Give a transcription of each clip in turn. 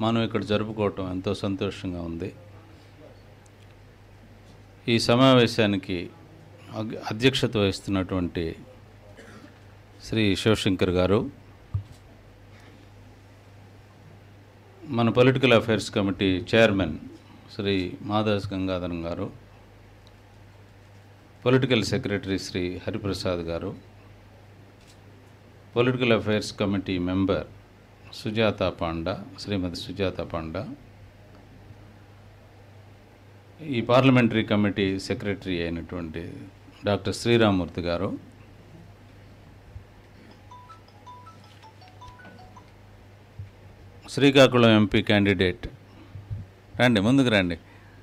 మనం ఇక్కడ జరుపుకోవటం ఎంతో సంతోషంగా ఉంది ఈ సమావేశానికి అగ్- అధ్యక్షత వహిస్తున్నటువంటి శ్రీ శివశంకర్ గారు మన political affairs committee chairman Shri Madas Gangadharam garu political secretary Shri Hariprasad garu political affairs committee member Sujatha Panda Shrimati Sujatha Panda ఈ పార్లమెంటరీ కమిటీ సెక్రటరీ అయినటువంటి doctor Sriramurthy garu Srikakulam MP candidate రండి ముందుకు రండి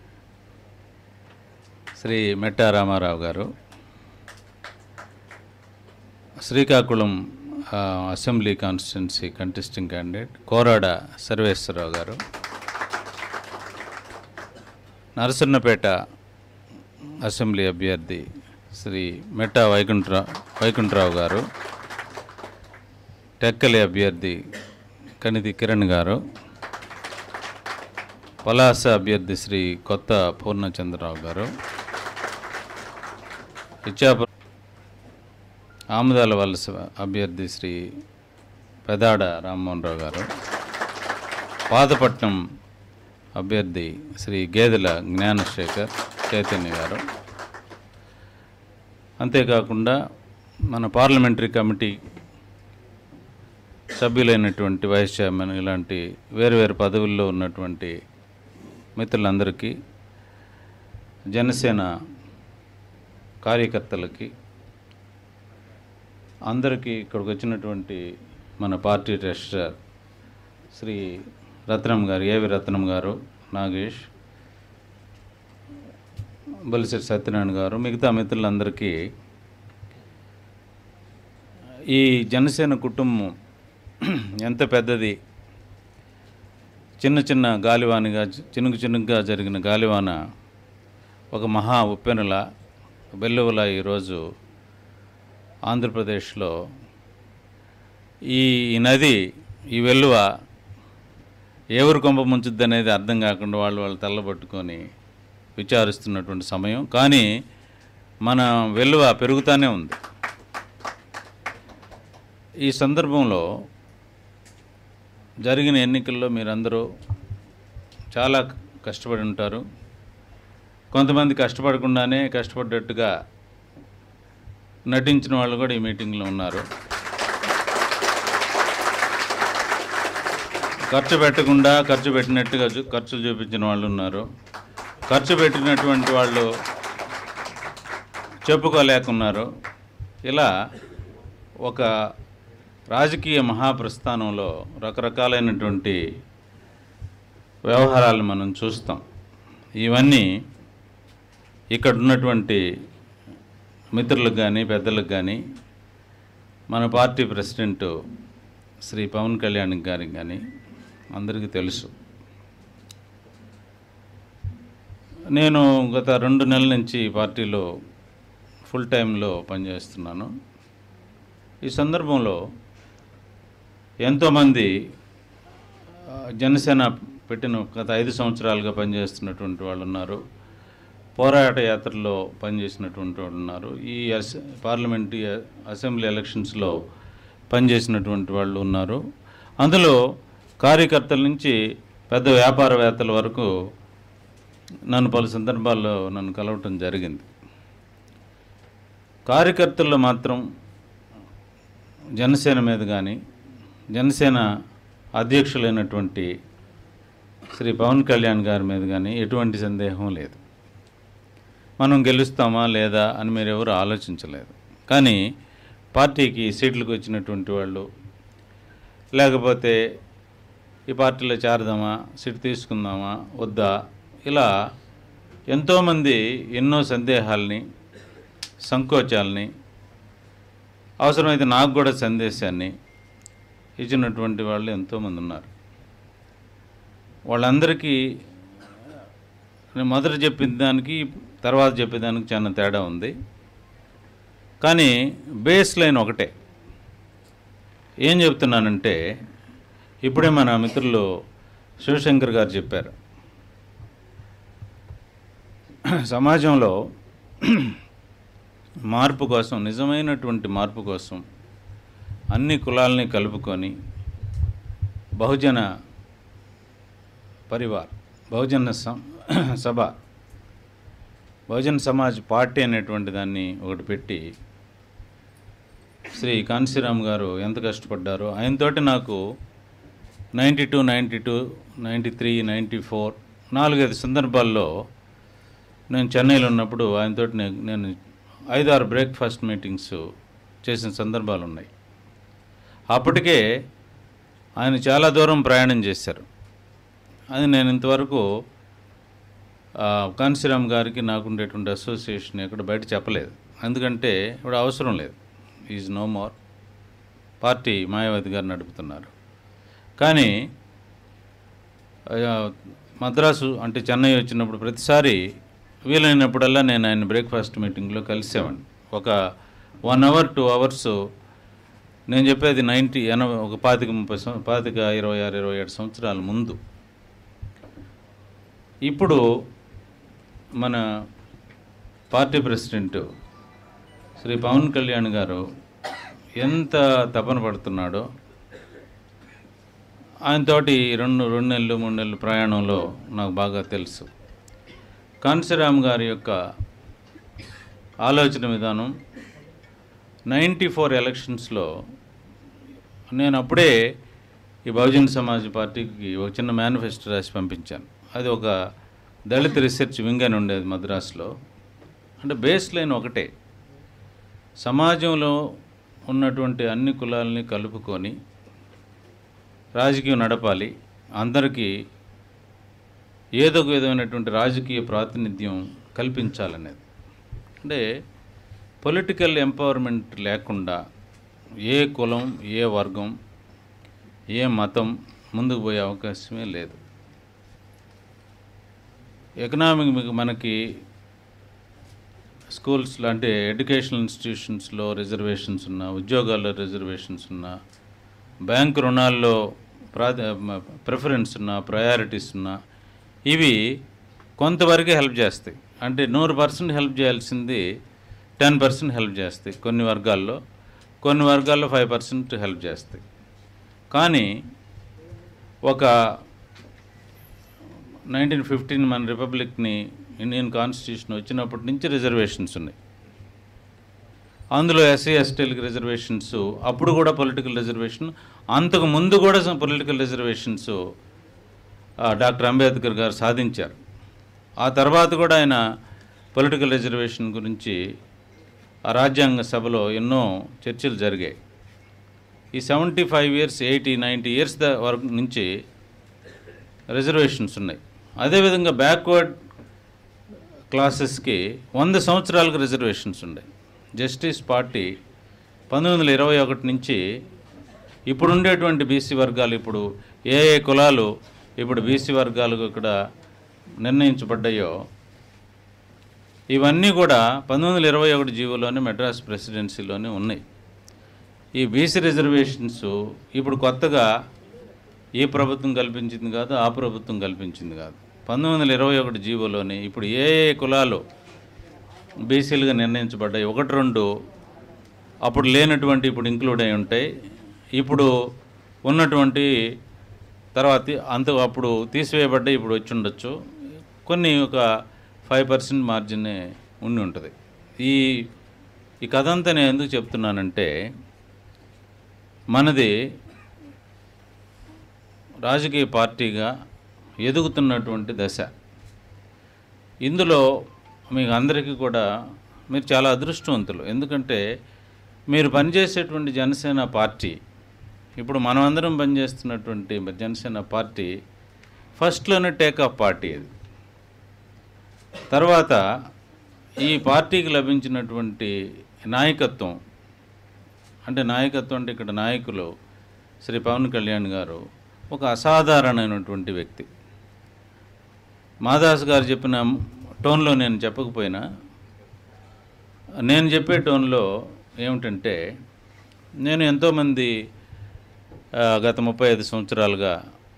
శ్రీ మెట్టా రామారావు గారు శ్రీకాకుళం ఆ, assembly constituency contesting candidate Korada Sarveswararao garu Narasannapeta assembly అభ్యర్థి శ్రీ మెట్టా వైకుంఠరావు వైకుంఠరావు గారు టెక్కలి అభ్యర్థి కనితి కిరణ్ గారు పలాస అభ్యర్థి శ్రీ కొత్త పూర్ణచంద్రరావు గారు ఇచ్చాపురం ఆముదాల వలస అభ్యర్థి శ్రీ పెదాడ రామ్మోహన్ రావు గారు పాతపట్నం అభ్యర్థి శ్రీ గేదెల జ్ఞానశేఖర్ చైతన్య గారు అంతేకాకుండా మన పార్లమెంటరీ కమిటీ సభ్యులైనటువంటి వైస్ చైర్మన్ ఇలాంటి వేరు వేరు పదవుల్లో ఉన్నటువంటి మిత్రులందరికీ జనసేన కార్యకర్తలకి అందరికీ ఇక్కడికి వచ్చినటువంటి మన పార్టీ ట్రెషరర్ శ్రీ రత్నం గారు ఏవి రత్నం గారు నాగేష్ బలిశెట్టి సత్యనారాయణ గారు మిగతా మిత్రులందరికీ ఈ జనసేన కుటుంబం ఎంత పెద్దది చిన్న చిన్న గాలివానగా చినుకు చినుకుగా జరిగిన గాలివాన ఒక మహా ఉప్పెనల వెల్లువల ఈరోజు ఆంధ్రప్రదేశ్లో ఈ ఈ నది ఈ వెల్లువ ఎవరు కొంప ముంచుద్ది అనేది అర్థం కాకుండా వాళ్ళు వాళ్ళు తల్లబట్టుకొని విచారిస్తున్నటువంటి సమయం కానీ మన వెల్లువ పెరుగుతూనే ఉంది ఈ సందర్భంలో జరిగిన ఎన్నికల్లో మీరందరూ చాలా కష్టపడి ఉంటారు కొంతమంది కష్టపడకుండానే కష్టపడ్డట్టుగా నటించిన వాళ్ళు కూడా ఈ మీటింగ్లో ఉన్నారు ఖర్చు పెట్టకుండా ఖర్చు పెట్టినట్టుగా చూ- ఖర్చులు చూపించిన వాళ్ళు ఉన్నారు ఖర్చు పెట్టినటువంటి వాళ్ళు చెప్పుకోలేకున్నారు ఇలా ఒక రాజకీయ మహాప్రస్థానంలో రకరకాలైనటువంటి వ్యవహారాలు మనం చూస్తాం ఇవన్నీ ఇక్కడ ఉన్నటువంటి మిత్రులకు కానీ పెద్దలకు కానీ మన పార్టీ ప్రెసిడెంట్ శ్రీ పవన్ కళ్యాణ్ గారికి కానీ అందరికీ తెలుసు నేను గత రెండు నెలల నుంచి ఈ పార్టీలో ఫుల్ టైంలో పనిచేస్తున్నాను ఈ సందర్భంలో ఎంతోమంది ఆ, జనసేన పెట్టిన గత ఐదు సంవత్సరాలుగా పనిచేస్తున్నటువంటి వాళ్ళు ఉన్నారు పోరాట యాత్రలో పనిచేసినటువంటి వాళ్ళు ఉన్నారు ఈ అస పార్లమెంటరీ అసెంబ్లీ ఎలక్షన్స్లో పనిచేసినటువంటి వాళ్ళు ఉన్నారు అందులో కార్యకర్తల నుంచి పెద్ద వ్యాపారవేత్తల వరకు నన్ను పలు సందర్భాల్లో నన్ను కలవటం జరిగింది కార్యకర్తల్లో మాత్రం జనసేన మీద కానీ జనసేన అధ్యక్షులైనటువంటి శ్రీ పవన్ కళ్యాణ్ గారి మీద కానీ ఎటువంటి సందేహం లేదు మనం గెలుస్తామా లేదా అని మీరు ఎవరు ఆలోచించలేదు కానీ పార్టీకి సీట్లకు వచ్చినటువంటి వాళ్ళు లేకపోతే ఈ పార్టీలో చేరదామా సీట్ తీసుకుందామా వద్దా ఇలా ఎంతోమంది ఎన్నో సందేహాల్ని సంకోచాలని అవసరమైతే నాకు కూడా సందేశాన్ని ఇచ్చినటువంటి వాళ్ళు ఎంతోమంది ఉన్నారు వాళ్ళందరికీ నేను మొదట చెప్పిన దానికి తర్వాత చెప్పేదానికి చాలా తేడా ఉంది కానీ బేస్ లైన్ ఒకటే ఏం చెప్తున్నానంటే ఇప్పుడే మన మిత్రులు శివశంకర్ గారు చెప్పారు సమాజంలో మార్పు కోసం నిజమైనటువంటి మార్పు కోసం అన్ని కులాలని కలుపుకొని బహుజన పరివార్ బహుజన సం- సభ బహుజన్ సమాజ్ పార్టీ అనేటువంటి దాన్ని ఒకటి పెట్టి శ్రీ కాంశీరామ్ గారు ఎంత కష్టపడ్డారో ఆయనతోటి నాకు ninety two ninety two ninety three ninety four నాలుగైదు సందర్భాల్లో నేను చెన్నైలో ఉన్నప్పుడు ఆయనతో నేను నేను ఐదారు బ్రేక్ఫాస్ట్ మీటింగ్స్ చేసిన సందర్భాలు ఉన్నాయి అప్పటికే ఆయన చాలా దూరం ప్రయాణం చేశారు అది నేను ఇంతవరకు ఆ, కాంశీరామ్ గారికి నాకు ఉండేటువంటి అసోసియేషన్ ఎక్కడ బయట చెప్పలేదు ఎందుకంటే ఇప్పుడు అవసరం లేదు is no more party Mayawati garu నడుపుతున్నారు కానీ ఆ, మద్రాసు అంటే చెన్నై వచ్చినప్పుడు ప్రతిసారి వీలైనప్పుడల్లా నేను ఆయన బ్రేక్ఫాస్ట్ మీటింగ్లో కలిసేవాడిని ఒక వన్ అవర్ టూ అవర్స్ నేను చెప్పేది నైంటీ ఎనభై ఒక పాతిక ముప్పై సం- పాతిక ఇరవై ఆరు ఇరవై ఏడు సంవత్సరాల ముందు ఇప్పుడు మన పార్టీ ప్రెసిడెంట్ శ్రీ పవన్ కళ్యాణ్ గారు ఎంత తపన పడుతున్నాడో ఆయనతోటి రెండు రెండు నెలలు మూడు నెలల ప్రయాణంలో నాకు బాగా తెలుసు కాన్సీరామ్ గారి యొక్క ఆలోచన విధానం నైంటీ ఫోర్ ఎలక్షన్స్లో నేను అప్పుడే ఈ బహుజన్ సమాజ్ పార్టీకి ఒక చిన్న మేనిఫెస్టో రాసి పంపించాను అది ఒక దళిత రీసెర్చ్ వింగ్ అని ఉండేది మద్రాసులో అంటే బేస్ లైన్ ఒకటే సమాజంలో ఉన్నటువంటి అన్ని కులాలని కలుపుకొని రాజకీయం నడపాలి అందరికీ ఏదో ఒక విధమైనటువంటి రాజకీయ ప్రాతినిధ్యం కల్పించాలనేది అంటే పొలిటికల్ ఎంపవర్మెంట్ లేకుండా ఏ కులం ఏ వర్గం ఏ మతం ముందుకు పోయే అవకాశమే లేదు ఎకనామిక్ మీకు మనకి స్కూల్స్ అంటే ఎడ్యుకేషనల్ ఇన్స్టిట్యూషన్స్లో రిజర్వేషన్స్ ఉన్నా ఉద్యోగాల్లో రిజర్వేషన్స్ ఉన్నా బ్యాంక్ రుణాల్లో ప్రాధ ప్రిఫరెన్స్ ఉన్నా ప్రయారిటీస్ ఉన్నా ఇవి కొంతవరకే హెల్ప్ చేస్తాయి అంటే నూరు పర్సెంట్ హెల్ప్ చేయాల్సింది టెన్ పర్సెంట్ హెల్ప్ చేస్తాయి కొన్ని వర్గాల్లో కొన్ని వర్గాల్లో ఫైవ్ పర్సెంట్ హెల్ప్ చేస్తాయి కానీ ఒక నైన్టీన్ ఫిఫ్టీన్ మన రిపబ్లిక్ని ఇండియన్ కాన్స్టిట్యూషన్ వచ్చినప్పటి నుంచి రిజర్వేషన్స్ ఉన్నాయి అందులో ఎస్సీ ఎస్టీలకి రిజర్వేషన్స్ అప్పుడు కూడా పొలిటికల్ రిజర్వేషన్ అంతకు ముందు కూడా పొలిటికల్ రిజర్వేషన్స్ డాక్టర్ అంబేద్కర్ గారు సాధించారు ఆ తర్వాత కూడా ఆయన పొలిటికల్ రిజర్వేషన్ గురించి ఆ రాజ్యాంగ సభలో ఎన్నో చర్చలు జరిగాయి ఈ seventy five years eighty ninety years the వరకు నుంచి రిజర్వేషన్స్ ఉన్నాయి అదేవిధంగా బ్యాక్వర్డ్ క్లాసెస్కి వంద సంవత్సరాలకు రిజర్వేషన్స్ ఉన్నాయి జస్టిస్ పార్టీ పంతొమ్మిది వందల ఇరవై ఒకటి నుంచి ఇప్పుడు ఉండేటువంటి బీసీ వర్గాలు ఇప్పుడు ఏ ఏ కులాలు ఇప్పుడు బీసీ వర్గాలకు ఇక్కడ నిర్ణయించబడ్డాయో ఇవన్నీ కూడా పంతొమ్మిది వందల ఇరవై ఒకటి జీవోలోనే మెడ్రాస్ ప్రెసిడెన్సీలోనే ఉన్నాయి ఈ బీసీ రిజర్వేషన్స్ ఇప్పుడు కొత్తగా ఈ ప్రభుత్వం కల్పించింది కాదు ఆ ప్రభుత్వం కల్పించింది కాదు పంతొమ్మిది వందల ఇరవై ఒకటి జీవోలోని ఇప్పుడు ఏ ఏ కులాలు బీసీలుగా నిర్ణయించబడ్డాయి ఒకటి రెండు అప్పుడు లేనటువంటి ఇప్పుడు ఇంక్లూడ్ అయి ఉంటాయి ఇప్పుడు ఉన్నటువంటి తర్వాత అంత అప్పుడు తీసివేయబడ్డాయి ఇప్పుడు వచ్చి ఉండొచ్చు కొన్ని ఒక ఫైవ్ పర్సెంట్ మార్జిన్ ఉండి ఉంటుంది ఈ ఈ కథ అంతా నేను ఎందుకు చెప్తున్నానంటే మనది రాజకీయ పార్టీగా ఎదుగుతున్నటువంటి దశ ఇందులో మీకు అందరికీ కూడా మీరు చాలా అదృష్టవంతులు ఎందుకంటే మీరు పనిచేసేటువంటి జనసేన పార్టీ ఇప్పుడు మనమందరం పనిచేస్తున్నటువంటి జనసేన పార్టీ ఫస్ట్లోనే టేక్ ఆఫ్ పార్టీ అది తర్వాత ఈ పార్టీకి లభించినటువంటి నాయకత్వం అంటే నాయకత్వం అంటే ఇక్కడ నాయకులు శ్రీ పవన్ కళ్యాణ్ గారు ఒక అసాధారణమైనటువంటి వ్యక్తి మాదాస్ గారు చెప్పిన టోన్లో నేను చెప్పకపోయినా నేను చెప్పే టోన్లో ఏమిటంటే నేను ఎంతోమంది ఆ, గత ముప్పై ఐదు సంవత్సరాలుగా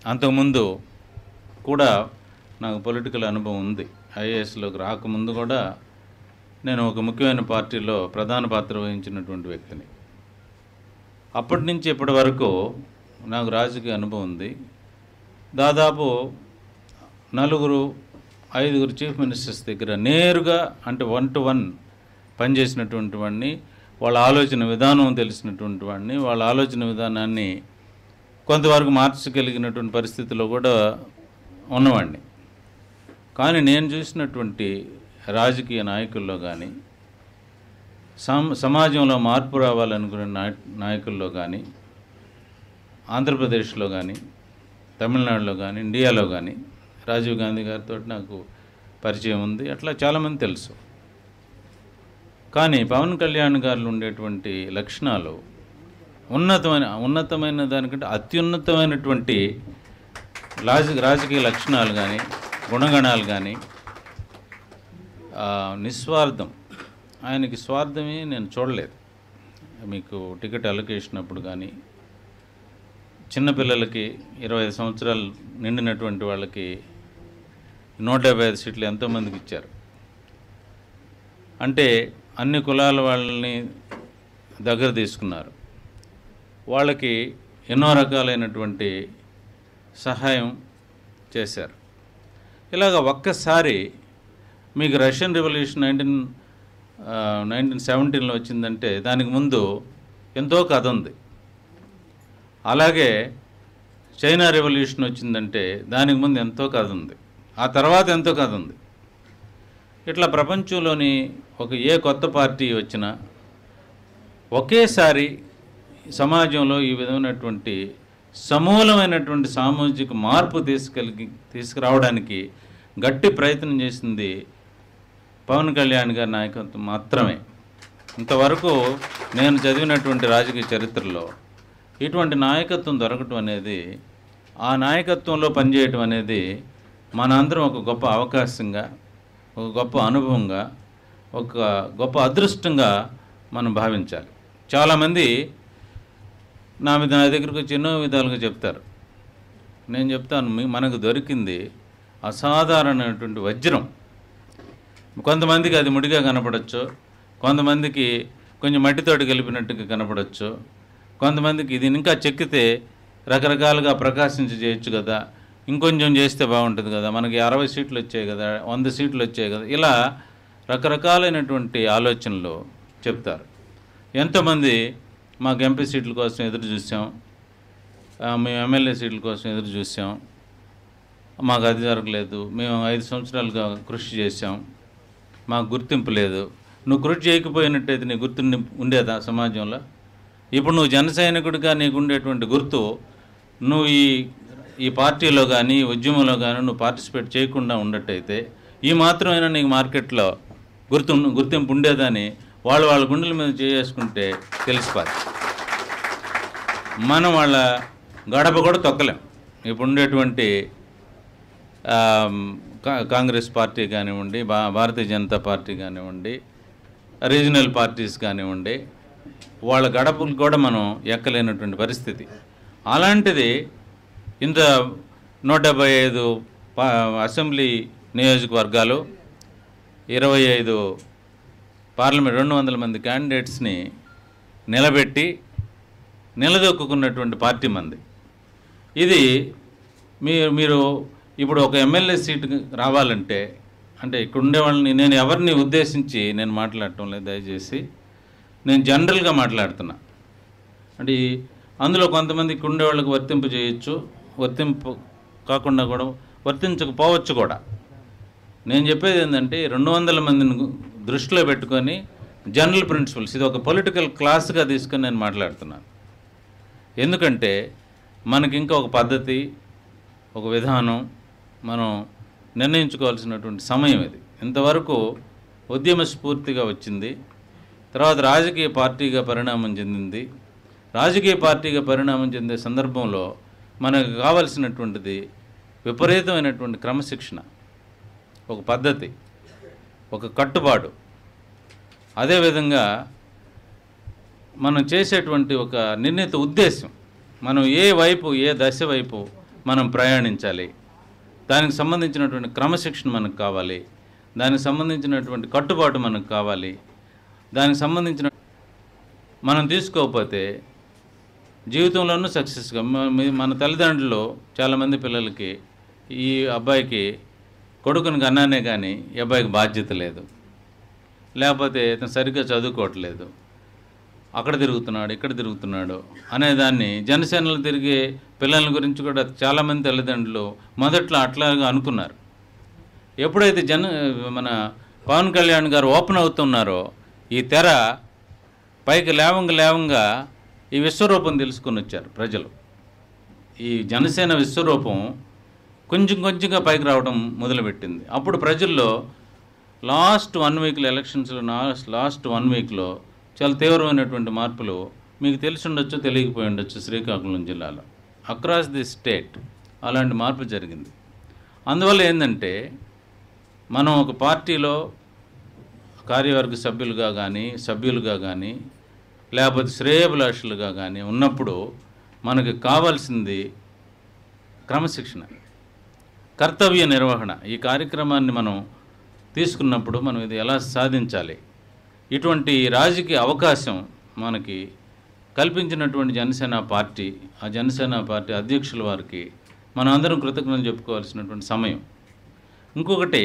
అంతకుముందు కూడా నాకు పొలిటికల్ అనుభవం ఉంది ఐఏఎస్లోకి రాకముందు కూడా నేను ఒక ముఖ్యమైన పార్టీలో ప్రధాన పాత్ర వహించినటువంటి వ్యక్తిని అప్పటి నుంచి ఇప్పటి వరకు నాకు రాజకీయ అనుభవం ఉంది దాదాపు నలుగురు ఐదుగురు చీఫ్ మినిస్టర్స్ దగ్గర నేరుగా అంటే వన్ టు వన్ పనిచేసినటువంటి వాడిని వాళ్ళ ఆలోచన విధానం తెలిసినటువంటి వాడిని వాళ్ళ ఆలోచన విధానాన్ని కొంతవరకు మార్చగలిగినటువంటి పరిస్థితిలో కూడా ఉన్నవాడిని కానీ నేను చూసినటువంటి రాజకీయ నాయకుల్లో కానీ సమ సమాజంలో మార్పు రావాలనుకునే నాయ నాయకుల్లో కానీ ఆంధ్రప్రదేశ్లో కానీ తమిళనాడులో కానీ ఇండియాలో కానీ రాజీవ్ గాంధీ గారితో నాకు పరిచయం ఉంది అట్లా చాలామంది తెలుసు కానీ పవన్ కళ్యాణ్ గారిలో ఉండేటువంటి లక్షణాలు ఉన్నతమైన ఉన్నతమైన దానికంటే అత్యున్నతమైనటువంటి రాజ రాజకీయ లక్షణాలు కానీ గుణగణాలు కానీ ఆ, నిస్వార్థం ఆయనకి స్వార్థమే నేను చూడలేదు మీకు టికెట్ అలొకేషన్ అప్పుడు కానీ చిన్నపిల్లలకి ఇరవై ఐదు సంవత్సరాలు నిండినటువంటి వాళ్ళకి నూట డెబ్బై ఐదు సీట్లు ఎంతోమందికి ఇచ్చారు అంటే అన్ని కులాల వాళ్ళని దగ్గర తీసుకున్నారు వాళ్ళకి ఎన్నో రకాలైనటువంటి సహాయం చేశారు ఇలాగ ఒక్కసారి మీకు రష్యన్ రెవల్యూషన్ నైన్టీన్ నైన్టీన్ సెవెంటీన్లో వచ్చిందంటే దానికి ముందు ఎంతో కథ ఉంది అలాగే చైనా రెవల్యూషన్ వచ్చిందంటే దానికి ముందు ఎంతో కథ ఉంది ఆ తర్వాత ఎంతో కథ ఉంది ఇట్లా ప్రపంచంలోని ఒక ఏ కొత్త పార్టీ వచ్చినా ఒకేసారి సమాజంలో ఈ విధమైనటువంటి సమూలమైనటువంటి సామాజిక మార్పు తీసుకెళ్ళి తీసుకురావడానికి గట్టి ప్రయత్నం చేసింది పవన్ కళ్యాణ్ గారి నాయకత్వం మాత్రమే ఇంతవరకు నేను చదివినటువంటి రాజకీయ చరిత్రలో ఇటువంటి నాయకత్వం దొరకటం అనేది ఆ నాయకత్వంలో పనిచేయటం అనేది మనందరం ఒక గొప్ప అవకాశంగా ఒక గొప్ప అనుభవంగా ఒక గొప్ప అదృష్టంగా మనం భావించాలి చాలామంది నా మీద నా దగ్గరకు వచ్చి ఎన్నో విధాలుగా చెప్తారు నేను చెప్తాను మీ మనకు దొరికింది అసాధారణమైనటువంటి వజ్రం కొంతమందికి అది ముడిగా కనపడచ్చు కొంతమందికి కొంచెం మట్టితోటి కలిపినట్టుగా కనపడచ్చు కొంతమందికి ఇది ఇంకా చెక్కితే రకరకాలుగా ప్రకాశించి చేయొచ్చు కదా ఇంకొంచెం చేస్తే బాగుంటుంది కదా మనకి అరవై సీట్లు వచ్చాయి కదా వంద సీట్లు వచ్చాయి కదా ఇలా రకరకాలైనటువంటి ఆలోచనలు చెప్తారు ఎంతోమంది మాకు ఎంపీ సీట్ల కోసం ఎదురు చూసాం ఆ, మేము ఎమ్మెల్యే సీట్ల కోసం ఎదురు చూసాం మాకు అది జరగలేదు మేము ఐదు సంవత్సరాలుగా కృషి చేశాం మాకు గుర్తింపు లేదు నువ్వు కృషి చేయకపోయినట్టయితే నీ గుర్తింపు ఉండేదా సమాజంలో ఇప్పుడు నువ్వు జన సైనికుడిగా నీకు ఉండేటువంటి గుర్తు నువ్వు ఈ ఈ పార్టీలో కానీ ఈ ఉద్యమంలో కానీ నువ్వు పార్టిసిపేట్ చేయకుండా ఉన్నట్టయితే ఈ మాత్రమైనా నీకు మార్కెట్లో గుర్తు గుర్తింపు ఉండేదని వాళ్ళు వాళ్ళ గుండెల మీద చేసుకుంటే తెలిసిపోదు మనం వాళ్ళ గడప కూడా తొక్కలేం ఇప్పుడు ఉండేటువంటి ఆ, కా- కాంగ్రెస్ పార్టీ కానివ్వండి భా భారతీయ జనతా పార్టీ కానివ్వండి రీజనల్ పార్టీస్ కానివ్వండి వాళ్ళ గడపలు కూడా మనం ఎక్కలేనటువంటి పరిస్థితి అలాంటిది ఇంత నూట డెబ్బై ఐదు పా అసెంబ్లీ నియోజకవర్గాలు ఇరవై ఐదు పార్లమెంట్ రెండు వందల మంది క్యాండిడేట్స్ని నిలబెట్టి నిలదొక్కున్నటువంటి పార్టీ మంది ఇది మీరు మీరు ఇప్పుడు ఒక ఎమ్మెల్యే సీటు రావాలంటే అంటే ఇక్కడ ఉండే వాళ్ళని నేను ఎవరిని ఉద్దేశించి నేను మాట్లాడటం లేదు దయచేసి నేను జనరల్గా మాట్లాడుతున్నా అంటే ఈ- అందులో కొంతమంది ఇక్కడ ఉండే వాళ్ళకి వర్తింపు చేయొచ్చు వర్తింపు కాకుండా కూడా వర్తించకపోవచ్చు కూడా నేను చెప్పేది ఏంటంటే రెండు వందల మందిని గు- దృష్టిలో పెట్టుకొని జనరల్ ప్రిన్సిపల్స్ ఇది ఒక పొలిటికల్ క్లాస్గా తీసుకొని నేను మాట్లాడుతున్నాను ఎందుకంటే మనకి ఇంకా ఒక పద్ధతి ఒక విధానం మనం నిర్ణయించుకోవాల్సినటువంటి సమయం ఇది ఇంతవరకు ఉద్యమ స్ఫూర్తిగా వచ్చింది తర్వాత రాజకీయ పార్టీగా పరిణామం చెందింది రాజకీయ పార్టీగా పరిణామం చెందే సందర్భంలో మనకు కావలసినటువంటిది విపరీతమైనటువంటి క్రమశిక్షణ ఒక పద్ధతి ఒక కట్టుబాటు అదేవిధంగా మనం చేసేటువంటి ఒక నిర్ణీత ఉద్దేశం మనం ఏ వైపు ఏ దశ వైపు మనం ప్రయాణించాలి దానికి సంబంధించినటువంటి క్రమశిక్షణ మనకు కావాలి దానికి సంబంధించినటువంటి కట్టుబాటు మనకు కావాలి దానికి సంబంధించిన మనం తీసుకోకపోతే జీవితంలోనూ సక్సెస్గా మ- మీ- మన తల్లిదండ్రులు చాలామంది పిల్లలకి ఈ అబ్బాయికి కొడుకుని కన్నానే కానీ ఈ అబ్బాయికి బాధ్యత లేదు లేకపోతే ఇతను సరిగ్గా చదువుకోవట్లేదు అక్కడ తిరుగుతున్నాడు ఇక్కడ తిరుగుతున్నాడు అనేదాన్ని జనసేనలో తిరిగే పిల్లల గురించి కూడా చాలామంది తల్లిదండ్రులు మొదట్లో అట్లాగా అనుకున్నారు ఎప్పుడైతే జన మన పవన్ కళ్యాణ్ గారు ఓపెన్ అవుతున్నారో ఈ తెర పైకి లేవంగా లేవంగా ఈ విశ్వరూపం తెలుసుకొని వచ్చారు ప్రజలు ఈ జనసేన విశ్వరూపం కొంచెం కొంచెంగా పైకి రావడం మొదలుపెట్టింది అప్పుడు ప్రజల్లో లాస్ట్ వన్ వీక్లో ఎలక్షన్స్లో లాస్ట్ లాస్ట్ వన్ వీక్లో చాలా తీవ్రమైనటువంటి మార్పులు మీకు తెలిసి ఉండొచ్చు తెలియకపోయి ఉండొచ్చు శ్రీకాకుళం జిల్లాలో అక్రాస్ ది స్టేట్ అలాంటి మార్పు జరిగింది అందువల్ల ఏంటంటే మనం ఒక పార్టీలో కార్యవర్గ సభ్యులుగా కానీ సభ్యులుగా కానీ లేకపోతే శ్రేయభిలాషులుగా కానీ ఉన్నప్పుడు మనకు కావాల్సింది క్రమశిక్షణ కర్తవ్య నిర్వహణ ఈ కార్యక్రమాన్ని మనం తీసుకున్నప్పుడు మనం ఇది ఎలా సాధించాలి ఇటువంటి రాజకీయ అవకాశం మనకి కల్పించినటువంటి జనసేన పార్టీ ఆ జనసేన పార్టీ అధ్యక్షుల వారికి మనం అందరం కృతజ్ఞతలు చెప్పుకోవాల్సినటువంటి సమయం ఇంకొకటి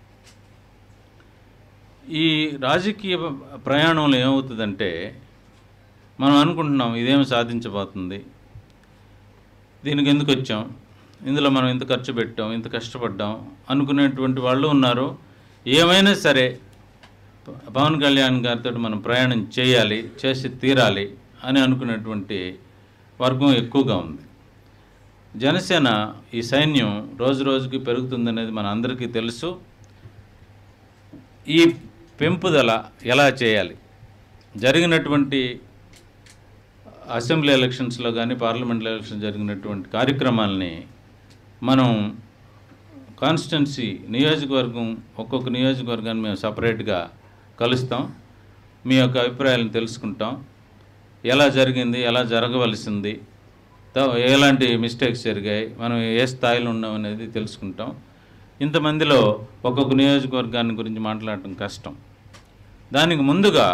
ఈ రాజకీయ ప్రయాణంలో ఏమవుతుందంటే మనం అనుకుంటున్నాం ఇదేం సాధించబోతుంది దీనికి ఎందుకు వచ్చాం ఇందులో మనం ఇంత ఖర్చు పెట్టాం ఇంత కష్టపడ్డాం అనుకునేటువంటి వాళ్ళు ఉన్నారు ఏమైనా సరే ప- పవన్ కళ్యాణ్ గారితో మనం ప్రయాణం చేయాలి చేసి తీరాలి అని అనుకునేటువంటి వర్గం ఎక్కువగా ఉంది జనసేన ఈ సైన్యం రోజు రోజుకి పెరుగుతుందనేది మన అందరికీ తెలుసు ఈ పెంపుదల ఎలా చేయాలి జరిగినటువంటి అసెంబ్లీ ఎలక్షన్స్లో కానీ పార్లమెంట్ ఎలక్షన్ జరిగినటువంటి కార్యక్రమాలని మనం కాన్స్టిట్యున్సీ నియోజకవర్గం ఒక్కొక్క నియోజకవర్గాన్ని మేము సపరేట్గా కలుస్తాం మీ యొక్క అభిప్రాయాలను తెలుసుకుంటాం ఎలా జరిగింది ఎలా జరగవలసింది త- ఎలాంటి మిస్టేక్స్ జరిగాయి మనం ఏ స్థాయిలో ఉన్నాం అనేది తెలుసుకుంటాం ఇంతమందిలో ఒక్కొక్క నియోజకవర్గాన్ని గురించి మాట్లాడటం కష్టం దానికి ముందుగా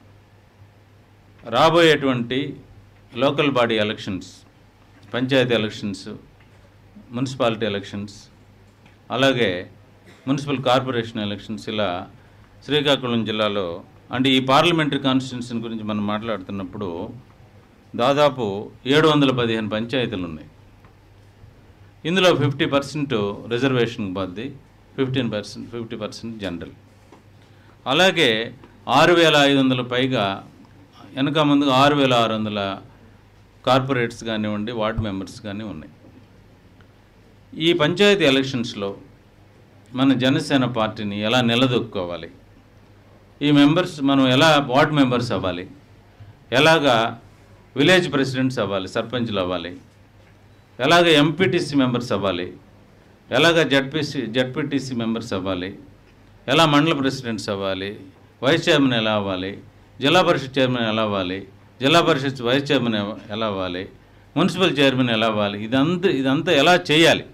రాబోయేటువంటి local body elections panchayat elections municipality elections అలాగే మున్సిపల్ కార్పొరేషన్ ఎలక్షన్స్ ఇలా శ్రీకాకుళం జిల్లాలో అంటే ఈ పార్లమెంటరీ కాన్స్టిట్యున్సీ గురించి మనం మాట్లాడుతున్నప్పుడు దాదాపు ఏడు వందల పదిహేను పంచాయతీలు ఉన్నాయి ఇందులో ఫిఫ్టీ పర్సెంట్ రిజర్వేషన్ పోద్ది fifteen percent fifty percent general అలాగే ఆరు వేల ఐదు వందల పైగా వెనక ముందుగా ఆరు వేల ఆరు వందల కార్పొరేట్స్ కానివ్వండి వార్డ్ మెంబర్స్ కానీ ఉన్నాయి ఈ పంచాయతీ ఎలక్షన్స్లో మన జనసేన పార్టీని ఎలా నిలదొక్కుకోవాలి ఈ మెంబర్స్ మనం ఎలా వార్డ్ మెంబర్స్ అవ్వాలి ఎలాగా విలేజ్ ప్రెసిడెంట్స్ అవ్వాలి సర్పంచ్లు అవ్వాలి ఎలాగ ఎంపీటీసీ మెంబర్స్ అవ్వాలి ఎలాగ జడ్పీసీ జడ్పీటీసీ మెంబర్స్ అవ్వాలి ఎలా మండల ప్రెసిడెంట్స్ అవ్వాలి వైస్ చైర్మన్ ఎలా అవ్వాలి జిల్లా పరిషత్ చైర్మన్ ఎలా అవ్వాలి జిల్లా పరిషత్ వైస్ చైర్మన్ ఎవ- ఎలా అవ్వాలి మున్సిపల్ చైర్మన్ ఎలా అవ్వాలి ఇదంతా ఇదంతా ఎలా చేయాలి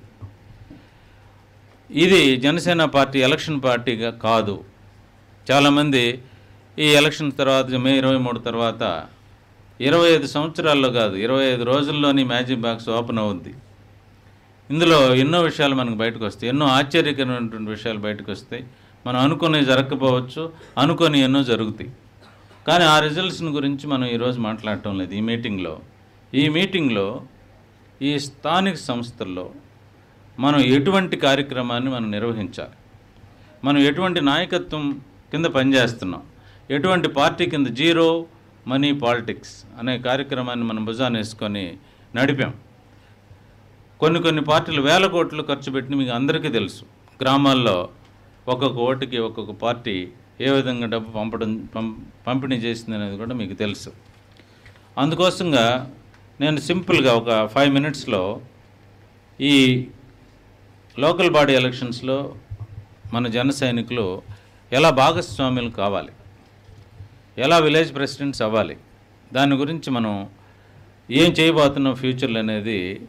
ఇది జనసేన పార్టీ ఎలక్షన్ పార్టీగా కాదు చాలామంది ఈ ఎలక్షన్ తర్వాత మే ఇరవై మూడు తర్వాత ఇరవై ఐదు సంవత్సరాల్లో కాదు ఇరవై ఐదు రోజుల్లోని మ్యాజిక్ బాక్స్ ఓపెన్ అవుద్ది ఇందులో ఎన్నో విషయాలు మనకు బయటకు వస్తాయి ఎన్నో ఆశ్చర్యకరమైనటువంటి విషయాలు బయటకు వస్తాయి మనం అనుకుని జరగకపోవచ్చు అనుకొని ఎన్నో జరుగుతాయి కానీ ఆ రిజల్ట్స్ని గురించి మనం ఈరోజు మాట్లాడటం లేదు ఈ మీటింగ్లో ఈ మీటింగ్లో ఈ స్థానిక సంస్థల్లో మనం ఎటువంటి కార్యక్రమాన్ని మనం నిర్వహించాలి మనం ఎటువంటి నాయకత్వం కింద పనిచేస్తున్నాం ఎటువంటి పార్టీ కింద జీరో మనీ పాలిటిక్స్ అనే కార్యక్రమాన్ని మనం భుజాన్ని వేసుకొని నడిపాం కొన్ని కొన్ని పార్టీలు వేల కోట్లు ఖర్చు పెట్టి మీకు అందరికీ తెలుసు గ్రామాల్లో ఒక్కొక్క ఓటుకి ఒక్కొక్క పార్టీ ఏ విధంగా డబ్బు పంపడం పం- పంపిణీ చేసింది అనేది కూడా మీకు తెలుసు అందుకోసంగా నేను సింపుల్గా ఒక ఫైవ్ మినిట్స్లో ఈ లోకల్ బాడీ ఎలక్షన్స్లో మన జన సైనికులు ఎలా భాగస్వామ్యులు కావాలి ఎలా విలేజ్ ప్రెసిడెంట్స్ అవ్వాలి దాని గురించి మనం ఏం చేయబోతున్నాం ఫ్యూచర్లో అనేది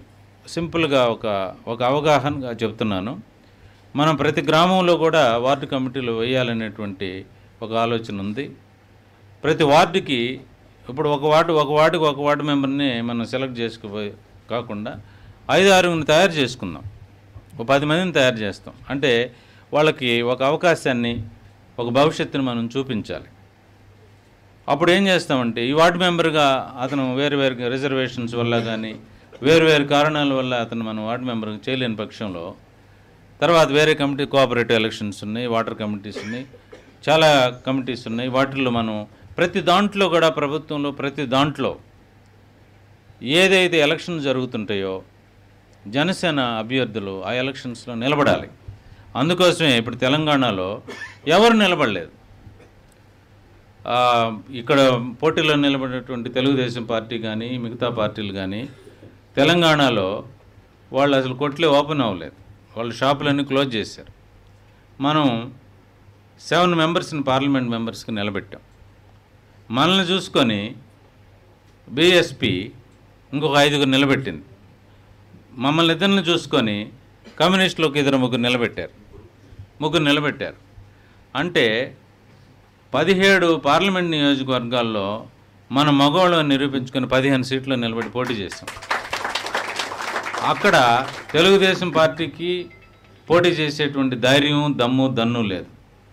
సింపుల్గా ఒక ఒక అవగాహనగా చెప్తున్నాను మనం ప్రతి గ్రామంలో కూడా వార్డు కమిటీలు వేయాలనేటువంటి ఒక ఆలోచన ఉంది ప్రతి వార్డుకి ఇప్పుడు ఒక వార్డు ఒక వార్డుకి ఒక వార్డు మెంబర్ని మనం సెలెక్ట్ చేసుకుపోయి కాకుండా ఐదు ఆరుగురిని తయారు చేసుకుందాం ఒక పది మందిని తయారు చేస్తాం అంటే వాళ్ళకి ఒక అవకాశాన్ని ఒక భవిష్యత్తుని మనం చూపించాలి అప్పుడు ఏం చేస్తామంటే ఈ వార్డు మెంబర్గా అతను వేరు వేరు రిజర్వేషన్స్ వల్ల కానీ వేరు వేరు కారణాల వల్ల అతను మనం వార్డు మెంబర్గా చేయలేని పక్షంలో తర్వాత వేరే కమిటీ కోఆపరేటివ్ ఎలక్షన్స్ ఉన్నాయి వాటర్ కమిటీస్ ఉన్నాయి చాలా కమిటీస్ ఉన్నాయి వాటిల్లో మనం ప్రతి దాంట్లో కూడా ప్రభుత్వంలో ప్రతి దాంట్లో ఏదైతే ఎలక్షన్ జరుగుతుంటాయో జనసేన అభ్యర్థులు ఆ ఎలక్షన్స్లో నిలబడాలి అందుకోసమే ఇప్పుడు తెలంగాణలో ఎవరు నిలబడలేదు ఆ, ఇక్కడ పోటీలో నిలబడినటువంటి తెలుగుదేశం పార్టీ కానీ మిగతా పార్టీలు కానీ తెలంగాణలో వాళ్ళు అసలు కొట్లే ఓపెన్ అవ్వలేదు వాళ్ళ షాపులన్నీ క్లోజ్ చేశారు మనం సెవెన్ మెంబర్స్ని పార్లమెంట్ మెంబర్స్కి నిలబెట్టాం మనల్ని చూసుకొని బీఎస్పీ ఇంకొక ఐదుగురు నిలబెట్టింది మమ్మల్ని ఇద్దరిని చూసుకొని కమ్యూనిస్టులకు ఇద్దరు ముగ్గురు నిలబెట్టారు ముగ్గురు నిలబెట్టారు అంటే పదిహేడు పార్లమెంట్ నియోజకవర్గాల్లో మన మగవాళ్ళని నిరూపించుకొని పదిహేను సీట్లు నిలబడి పోటీ చేశాం అక్కడ తెలుగుదేశం పార్టీకి పోటీ చేసేటువంటి ధైర్యం దమ్ము దన్ను లేదు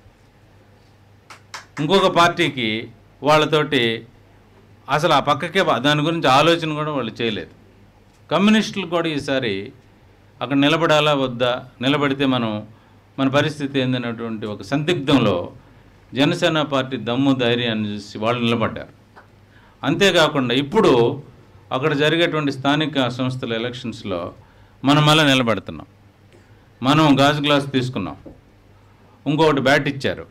ఇంకొక పార్టీకి వాళ్ళతోటి అసలు ఆ పక్కకే బా- దాని గురించి ఆలోచన కూడా వాళ్ళు చేయలేదు కమ్యూనిస్టులు కూడా ఈసారి అక్కడ నిలబడాలా వద్దా నిలబడితే మనం మన పరిస్థితి ఏందనేటువంటి ఒక సందిగ్ధంలో జనసేన పార్టీ దమ్ము ధైర్యాన్ని చూసి వాళ్ళు నిలబడ్డారు అంతేకాకుండా ఇప్పుడు అక్కడ జరిగేటువంటి స్థానిక సంస్థల ఎలక్షన్స్లో మనం మళ్ళీ నిలబడుతున్నాం మనం గాజు గ్లాస్ తీసుకున్నాం ఇంకొకటి బ్యాట్ ఇచ్చారు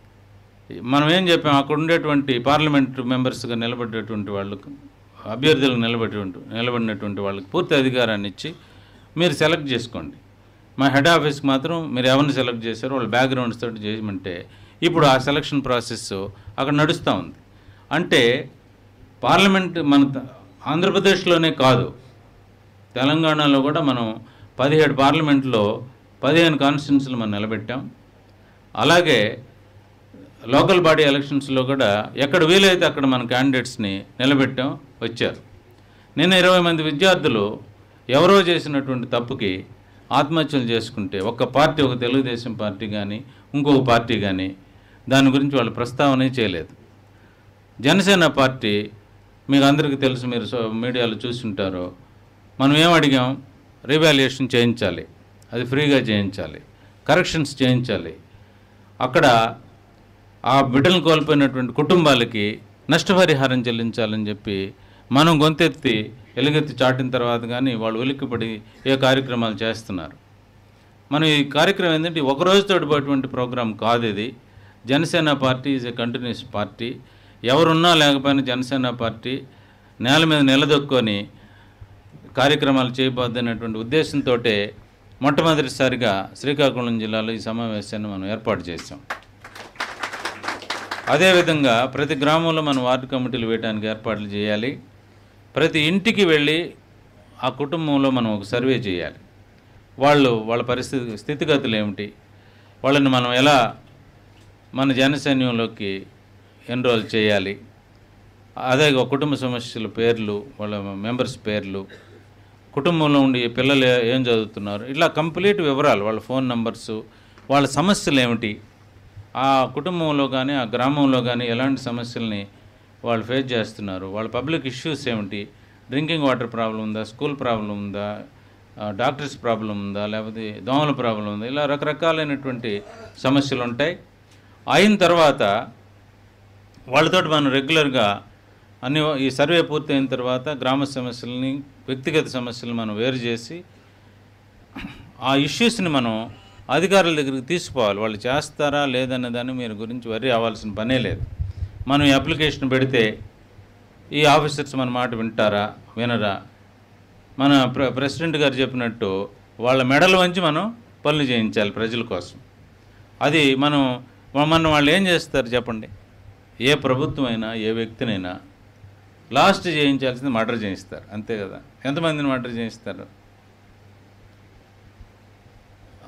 మనం ఏం చెప్పాం అక్కడ ఉండేటువంటి పార్లమెంట్ మెంబర్స్గా నిలబడేటువంటి వాళ్ళకు అభ్యర్థులకు నిలబడేటువంటి నిలబడినటువంటి వాళ్ళకి పూర్తి అధికారాన్ని ఇచ్చి మీరు సెలెక్ట్ చేసుకోండి మా హెడ్ ఆఫీస్కి మాత్రం మీరు ఎవరిని సెలెక్ట్ చేశారో వాళ్ళ బ్యాక్గ్రౌండ్స్ తోటి చేయమంటే ఇప్పుడు ఆ సెలక్షన్ ప్రాసెస్ అక్కడ నడుస్తూ ఉంది అంటే పార్లమెంట్ మన త- ఆంధ్రప్రదేశ్లోనే కాదు తెలంగాణలో కూడా మనం పదిహేడు పార్లమెంట్లో పదిహేను కాన్స్టిట్యున్సీలు మనం నిలబెట్టాం అలాగే లోకల్ బాడీ ఎలక్షన్స్లో కూడా ఎక్కడ వీలైతే అక్కడ మన క్యాండిడేట్స్ని నిలబెట్టాం వచ్చారు నిన్న ఇరవై మంది విద్యార్థులు ఎవరో చేసినటువంటి తప్పుకి ఆత్మహత్యలు చేసుకుంటే ఒక పార్టీ ఒక తెలుగుదేశం పార్టీ కానీ ఇంకొక పార్టీ కానీ దాని గురించి వాళ్ళు ప్రస్తావనే చేయలేదు జనసేన పార్టీ మీకు అందరికీ తెలుసు మీరు సో- మీడియాలో చూస్తుంటారు మనం ఏం అడిగాం రివాల్యుయేషన్ చేయించాలి అది ఫ్రీగా చేయించాలి కరెక్షన్స్ చేయించాలి అక్కడ ఆ బిడ్డలను కోల్పోయినటువంటి కుటుంబాలకి నష్టపరిహారం చెల్లించాలని చెప్పి మనం గొంతెత్తి ఎలుగెత్తి చాటిన తర్వాత కానీ వాళ్ళు ఉలిక్కిపడి ఏ కార్యక్రమాలు చేస్తున్నారు మనం ఈ కార్యక్రమం ఏంటంటే ఒక రోజుతో పోయేటువంటి ప్రోగ్రాం కాదు ఇది Janasena party is a continuous party ఎవరున్నా లేకపోయినా జనసేన పార్టీ నేల మీద నిలదొక్కొని కార్యక్రమాలు చేయబోద్దనేటువంటి ఉద్దేశంతో మొట్టమొదటిసారిగా శ్రీకాకుళం జిల్లాలో ఈ సమావేశాన్ని మనం ఏర్పాటు చేశాం అదేవిధంగా ప్రతి గ్రామంలో మనం వార్డు కమిటీలు వేయడానికి ఏర్పాట్లు చేయాలి ప్రతి ఇంటికి వెళ్ళి ఆ కుటుంబంలో మనం ఒక సర్వే చేయాలి వాళ్ళు వాళ్ళ పరిస్థితి స్థితిగతులు ఏమిటి వాళ్ళని మనం ఎలా మన జనసైన్యంలోకి ఎన్రోల్ చేయాలి అదే ఒక కుటుంబ సమస్యల పేర్లు వాళ్ళ మెంబర్స్ పేర్లు కుటుంబంలో ఉండి పిల్లలు ఏ- ఏం చదువుతున్నారు ఇట్లా కంప్లీట్ వివరాలు వాళ్ళ ఫోన్ నంబర్సు వాళ్ళ సమస్యలు ఏమిటి ఆ కుటుంబంలో కానీ ఆ గ్రామంలో కానీ ఎలాంటి సమస్యల్ని వాళ్ళు ఫేస్ చేస్తున్నారు వాళ్ళ పబ్లిక్ ఇష్యూస్ ఏమిటి డ్రింకింగ్ వాటర్ ప్రాబ్లం ఉందా స్కూల్ ప్రాబ్లం ఉందా ఆ, డాక్టర్స్ ప్రాబ్లం ఉందా లేకపోతే దోమల ప్రాబ్లం ఉందా ఇలా రకరకాలైనటువంటి సమస్యలు ఉంటాయి అయిన తర్వాత వాళ్ళతోటి మనం రెగ్యులర్గా అన్ని ఈ సర్వే పూర్తయిన తర్వాత గ్రామ సమస్యలని వ్యక్తిగత సమస్యలను మనం వేరు చేసి ఆ ఇష్యూస్ని మనం అధికారుల దగ్గరికి తీసుకోవాలి వాళ్ళు చేస్తారా లేదనే దాన్ని మీరు గురించి వరి అవ్వాల్సిన పనే లేదు మనం ఈ అప్లికేషన్ పెడితే ఈ ఆఫీసర్స్ మన మాట వింటారా వినరా మన ప్ర ప్రెసిడెంట్ గారు చెప్పినట్టు వాళ్ళ మెడలు వంచి మనం పనులు చేయించాలి ప్రజల కోసం అది మనం మన వాళ్ళు ఏం చేస్తారు చెప్పండి ఏ ప్రభుత్వం అయినా ఏ వ్యక్తినైనా లాస్ట్ చేయించాల్సింది మర్డర్ చేయిస్తారు అంతే కదా ఎంతమందిని మర్డర్ చేయిస్తారు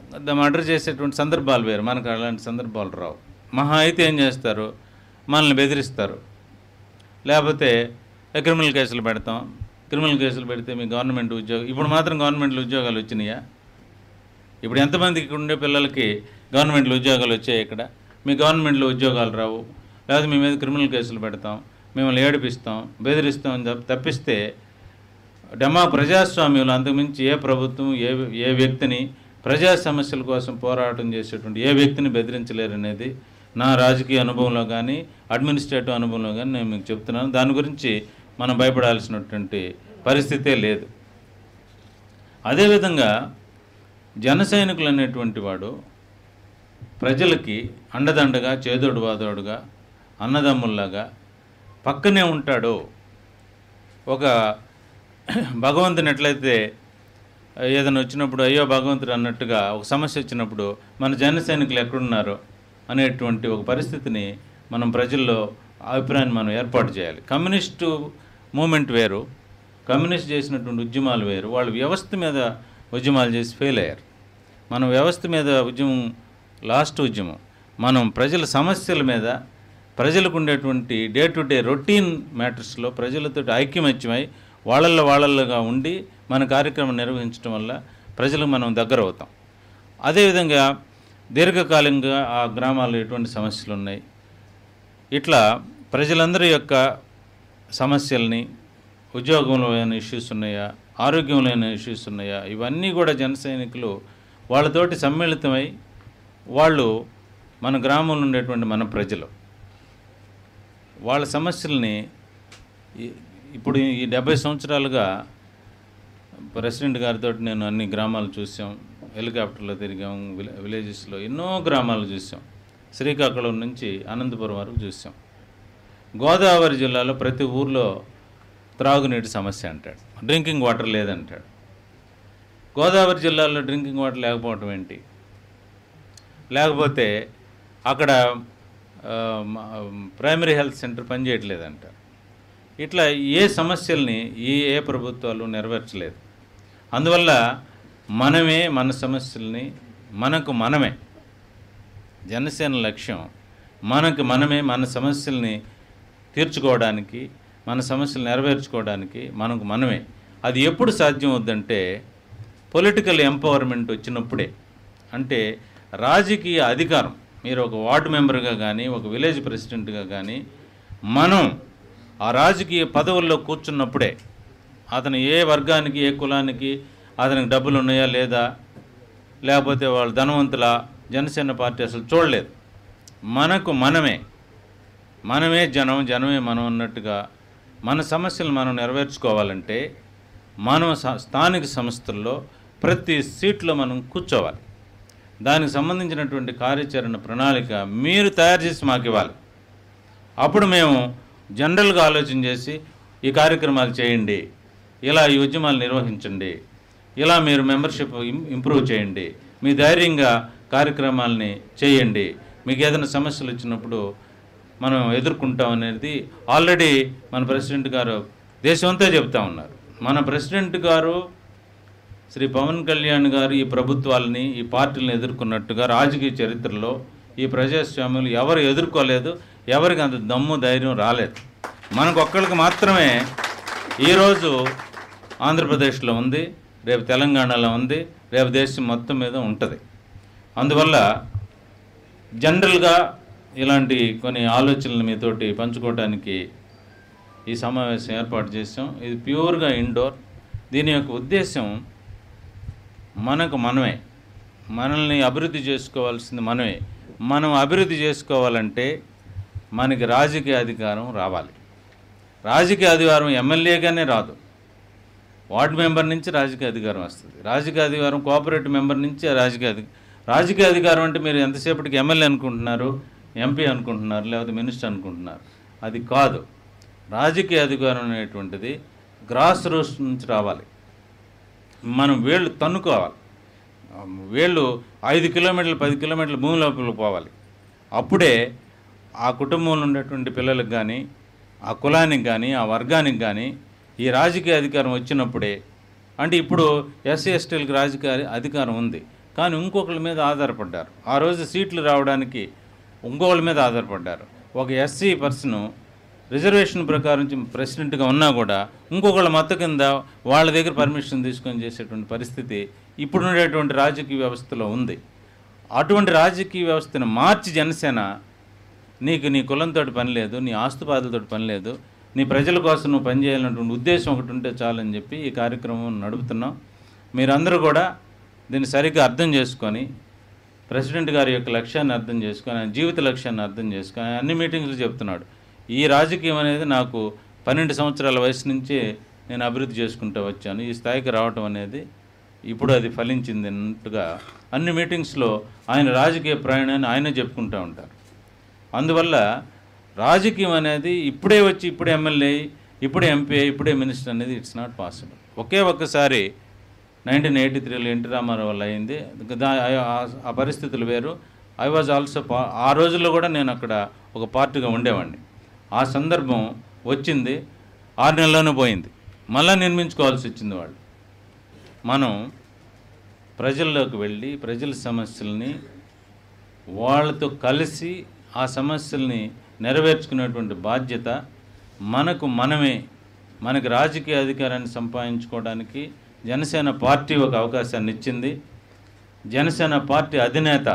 మర్డర్ చేసేటువంటి సందర్భాలు వేరు మనకు అలాంటి సందర్భాలు రావు మహా అయితే ఏం చేస్తారు మనల్ని బెదిరిస్తారు లేకపోతే "ఏ, క్రిమినల్ కేసులు పెడతాం క్రిమినల్ కేసులు పెడితే మీ గవర్నమెంట్ ఉద్యోగం ఇప్పుడు మాత్రం గవర్నమెంట్లో ఉద్యోగాలు వచ్చినాయా ఇప్పుడు ఎంతమందికి ఉండే పిల్లలకి గవర్నమెంట్లో ఉద్యోగాలు వచ్చాయి ఇక్కడ మీ గవర్నమెంట్లో ఉద్యోగాలు రావు లేకపోతే మీ మీద క్రిమినల్ కేసులు పెడతాం మిమ్మల్ని ఏడిపిస్తాం బెదిరిస్తాం అని చెప్పి తప్పిస్తే డెమా ప్రజాస్వామ్యంలో అంతకుమించి ఏ ప్రభుత్వం ఏ ఏ వ్యక్తిని ప్రజా సమస్యల కోసం పోరాటం చేసేటువంటి ఏ వ్యక్తిని బెదిరించలేరు అనేది నా రాజకీయ అనుభవంలో కానీ అడ్మినిస్ట్రేటివ్ అనుభవంలో కానీ నేను మీకు చెప్తున్నాను దాని గురించి మనం భయపడాల్సినటువంటి పరిస్థితే లేదు అదేవిధంగా జన సైనికులు అనేటువంటి వాడు ప్రజలకి అండదండగా చేదోడు వాదోడుగా అన్నదమ్ముల్లాగా పక్కనే ఉంటాడు ఒక భగవంతుని ఎట్లయితే ఏదైనా వచ్చినప్పుడు అయ్యో భగవంతుడు అన్నట్టుగా ఒక సమస్య వచ్చినప్పుడు మన జన సైనికులు ఎక్కడున్నారో అనేటువంటి ఒక పరిస్థితిని మనం ప్రజల్లో అభిప్రాయాన్ని మనం ఏర్పాటు చేయాలి కమ్యూనిస్టు మూమెంట్ వేరు కమ్యూనిస్ట్ చేసినటువంటి ఉద్యమాలు వేరు వాళ్ళు వ్యవస్థ మీద ఉద్యమాలు చేసి ఫెయిల్ అయ్యారు మనం వ్యవస్థ మీద ఉద్యమం లాస్ట్ ఉద్యమం మనం ప్రజల సమస్యల మీద ప్రజలకు ఉండేటువంటి డే టు డే రొటీన్ మ్యాటర్స్లో ప్రజలతో ఐక్యమత్యమై వాళ్ళల్లో వాళ్ళల్లోగా ఉండి మన కార్యక్రమం నిర్వహించడం వల్ల ప్రజలకు మనం దగ్గర అవుతాం అదేవిధంగా దీర్ఘకాలికంగా ఆ గ్రామాల్లో ఎటువంటి సమస్యలు ఉన్నాయి ఇట్లా ప్రజలందరి యొక్క సమస్యల్ని ఉద్యోగంలో ఏమైనా ఇష్యూస్ ఉన్నాయా ఆరోగ్యంలో ఏమైనా ఇష్యూస్ ఉన్నాయా ఇవన్నీ కూడా జన సైనికులు వాళ్ళతోటి సమ్మిళితమై వాళ్ళు మన గ్రామంలో ఉండేటువంటి మన ప్రజలు వాళ్ళ సమస్యల్ని ఈ- ఇప్పుడు ఈ డెబ్బై సంవత్సరాలుగా ప్రెసిడెంట్ గారితో నేను అన్ని గ్రామాలు చూసాం హెలికాప్టర్లో తిరిగాం విలే విలేజెస్లో ఎన్నో గ్రామాలు చూసాం శ్రీకాకుళం నుంచి అనంతపురం వరకు చూసాం గోదావరి జిల్లాలో ప్రతి ఊర్లో త్రాగునీటి సమస్య అంటాడు డ్రింకింగ్ వాటర్ లేదంటాడు గోదావరి జిల్లాలో డ్రింకింగ్ వాటర్ లేకపోవటం ఏంటి లేకపోతే అక్కడ ఆ, మ- ప్రైమరీ హెల్త్ సెంటర్ పనిచేయట్లేదంట ఇట్లా ఏ సమస్యల్ని ఈ ఏ ప్రభుత్వాలు నెరవేర్చలేదు అందువల్ల మనమే మన సమస్యల్ని మనకు మనమే జనసేన లక్ష్యం మనకు మనమే మన సమస్యల్ని తీర్చుకోవడానికి మన సమస్యలు నెరవేర్చుకోవడానికి మనకు మనమే అది ఎప్పుడు సాధ్యం అవుద్దంటే పొలిటికల్ ఎంపవర్మెంట్ వచ్చినప్పుడే అంటే రాజకీయ అధికారం మీరు ఒక వార్డు మెంబర్గా కానీ ఒక విలేజ్ ప్రెసిడెంట్గా కానీ మనం ఆ రాజకీయ పదవుల్లో కూర్చున్నప్పుడే అతను ఏ వర్గానికి ఏ కులానికి అతనికి డబ్బులు ఉన్నాయా లేదా లేకపోతే వాళ్ళు ధనవంతుల జనసేన పార్టీ అసలు చూడలేదు మనకు మనమే మనమే జనం జనమే మనం అన్నట్టుగా మన సమస్యలు మనం నెరవేర్చుకోవాలంటే మనం స- స్థానిక సంస్థల్లో ప్రతి సీట్లో మనం కూర్చోవాలి దానికి సంబంధించినటువంటి కార్యాచరణ ప్రణాళిక మీరు తయారు చేసి మాకు ఇవ్వాలి అప్పుడు మేము జనరల్గా ఆలోచన చేసి ఈ కార్యక్రమాలు చేయండి ఇలా ఈ ఉద్యమాలు నిర్వహించండి ఇలా మీరు మెంబర్షిప్ ఇం- ఇంప్రూవ్ చేయండి మీ ధైర్యంగా కార్యక్రమాలని చేయండి మీకు ఏదైనా సమస్యలు వచ్చినప్పుడు మనం ఎదుర్కొంటాం అనేది ఆల్రెడీ మన ప్రెసిడెంట్ గారు దేశమంతా చెప్తా ఉన్నారు మన ప్రెసిడెంట్ గారు శ్రీ పవన్ కళ్యాణ్ గారు ఈ ప్రభుత్వాలని ఈ పార్టీలను ఎదుర్కొన్నట్టుగా రాజకీయ చరిత్రలో ఈ ప్రజాస్వామ్యులు ఎవరు ఎదుర్కోలేదు ఎవరికి అంత దమ్ము ధైర్యం రాలేదు మనకు ఒక్కరికి మాత్రమే ఈరోజు ఆంధ్రప్రదేశ్లో ఉంది రేపు తెలంగాణలో ఉంది రేపు దేశం మొత్తం మీద ఉంటుంది అందువల్ల జనరల్గా ఇలాంటి కొన్ని ఆలోచనలు మీతోటి పంచుకోవడానికి ఈ సమావేశం ఏర్పాటు చేసాం ఇది ప్యూర్గా ఇండోర్ దీని యొక్క ఉద్దేశం మనకు మనమే మనల్ని అభివృద్ధి చేసుకోవాల్సింది మనమే మనం అభివృద్ధి చేసుకోవాలంటే మనకి రాజకీయ అధికారం రావాలి రాజకీయ అధికారం ఎమ్మెల్యేగానే రాదు వార్డు మెంబర్ నుంచి రాజకీయ అధికారం వస్తుంది రాజకీయ అధికారం కోఆపరేటివ్ మెంబర్ నుంచి రాజకీయ అధి రాజకీయ అధికారం అంటే మీరు ఎంతసేపటికి ఎమ్మెల్యే అనుకుంటున్నారు ఎంపీ అనుకుంటున్నారు లేకపోతే మినిస్టర్ అనుకుంటున్నారు అది కాదు రాజకీయ అధికారం అనేటువంటిది గ్రాస్ రూట్స్ నుంచి రావాలి మనం వేళ్ళు తన్నుకోవాలి ఆ, వేళ్ళు ఐదు కిలోమీటర్లు పది కిలోమీటర్ల భూమి లోపలికి పోవాలి అప్పుడే ఆ కుటుంబంలో ఉండేటువంటి పిల్లలకు కానీ ఆ కులానికి కానీ ఆ వర్గానికి కానీ ఈ రాజకీయ అధికారం వచ్చినప్పుడే అంటే ఇప్పుడు ఎస్సీ ఎస్టీలకు రాజకీయ అధికారం ఉంది కానీ ఇంకొకళ్ళ మీద ఆధారపడ్డారు ఆ రోజు సీట్లు రావడానికి ఇంకొకళ్ళ మీద ఆధారపడ్డారు ఒక ఎస్సీ పర్సన్ రిజర్వేషన్ ప్రకారం చి- ప్రెసిడెంట్గా ఉన్నా కూడా ఇంకొకళ్ళ మత్తు కింద వాళ్ళ దగ్గర పర్మిషన్ తీసుకొని చేసేటువంటి పరిస్థితి ఇప్పుడుండేటువంటి రాజకీయ వ్యవస్థలో ఉంది అటువంటి రాజకీయ వ్యవస్థను మార్చి జనసేన నీకు నీ కులంతో పని లేదు నీ ఆస్తుపాదులతో పని లేదు నీ ప్రజల కోసం నువ్వు పనిచేయాలన్నటువంటి ఉద్దేశం ఒకటి ఉంటే చాలని చెప్పి ఈ కార్యక్రమం నడుపుతున్నాం మీరందరూ కూడా దీన్ని సరిగ్గా అర్థం చేసుకొని ప్రెసిడెంట్ గారి యొక్క లక్ష్యాన్ని అర్థం చేసుకొని ఆయన జీవిత లక్ష్యాన్ని అర్థం చేసుకొని ఆయన అన్ని మీటింగ్లు చెప్తున్నాడు ఈ రాజకీయం అనేది నాకు పన్నెండు సంవత్సరాల వయసు నుంచే నేను అభివృద్ధి చేసుకుంటూ వచ్చాను ఈ స్థాయికి రావటం అనేది ఇప్పుడు అది ఫలించింది అన్నట్టుగా అన్ని మీటింగ్స్లో ఆయన రాజకీయ ప్రయాణాన్ని ఆయనే చెప్పుకుంటూ ఉంటారు అందువల్ల రాజకీయం అనేది ఇప్పుడే వచ్చి ఇప్పుడే ఎమ్మెల్యే ఇప్పుడే ఎంపీ ఇప్పుడే మినిస్టర్ అనేది ఇట్స్ నాట్ పాసిబుల్ ఒకే ఒక్కసారి నైన్టీన్ ఎయిటీ త్రీలో ఎన్టీ రామారావు వల్ల అయింది దా- ఆ- ఆ పరిస్థితులు వేరు ఐ వాజ్ ఆల్సో ఆ రోజుల్లో కూడా నేను అక్కడ ఒక పార్టీగా ఉండేవాడిని ఆ సందర్భం వచ్చింది ఆరు నెలల్లోనే పోయింది మళ్ళీ నిర్మించుకోవాల్సి వచ్చింది వాళ్ళు మనం ప్రజల్లోకి వెళ్ళి ప్రజల సమస్యల్ని వాళ్ళతో కలిసి ఆ సమస్యల్ని నెరవేర్చుకునేటువంటి బాధ్యత మనకు మనమే మనకి రాజకీయ అధికారాన్ని సంపాదించుకోవడానికి జనసేన పార్టీ ఒక అవకాశాన్ని ఇచ్చింది జనసేన పార్టీ అధినేత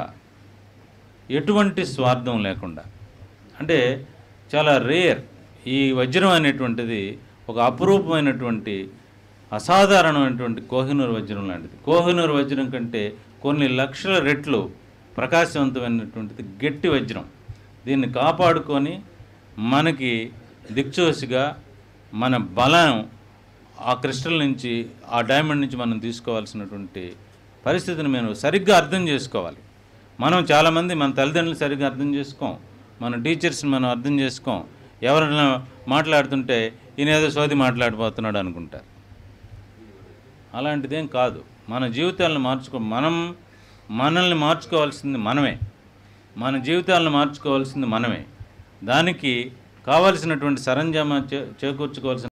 ఎటువంటి స్వార్థం లేకుండా అంటే చాలా రేర్ ఈ వజ్రం అనేటువంటిది ఒక అపురూపమైనటువంటి అసాధారణమైనటువంటి కోహినూరు వజ్రం లాంటిది కోహినూరు వజ్రం కంటే కొన్ని లక్షల రెట్లు ప్రకాశవంతమైనటువంటిది గట్టి వజ్రం దీన్ని కాపాడుకొని మనకి దిక్చోసిగా మన బలం ఆ క్రిస్టల్ నుంచి ఆ డైమండ్ నుంచి మనం తీసుకోవాల్సినటువంటి పరిస్థితిని మేము సరిగ్గా అర్థం చేసుకోవాలి మనం చాలామంది మన తల్లిదండ్రులు సరిగ్గా అర్థం చేసుకోం మన టీచర్స్ని మనం అర్థం చేసుకోం ఎవరైనా మాట్లాడుతుంటే ఈయన ఏదో సోది మాట్లాడిపోతున్నాడు అనుకుంటారు అలాంటిదేం కాదు మన జీవితాలను మార్చుకో మనం మనల్ని మార్చుకోవాల్సింది మనమే మన జీవితాలను మార్చుకోవాల్సింది మనమే దానికి కావలసినటువంటి సరంజామా చే చేకూర్చుకోవాల్సిన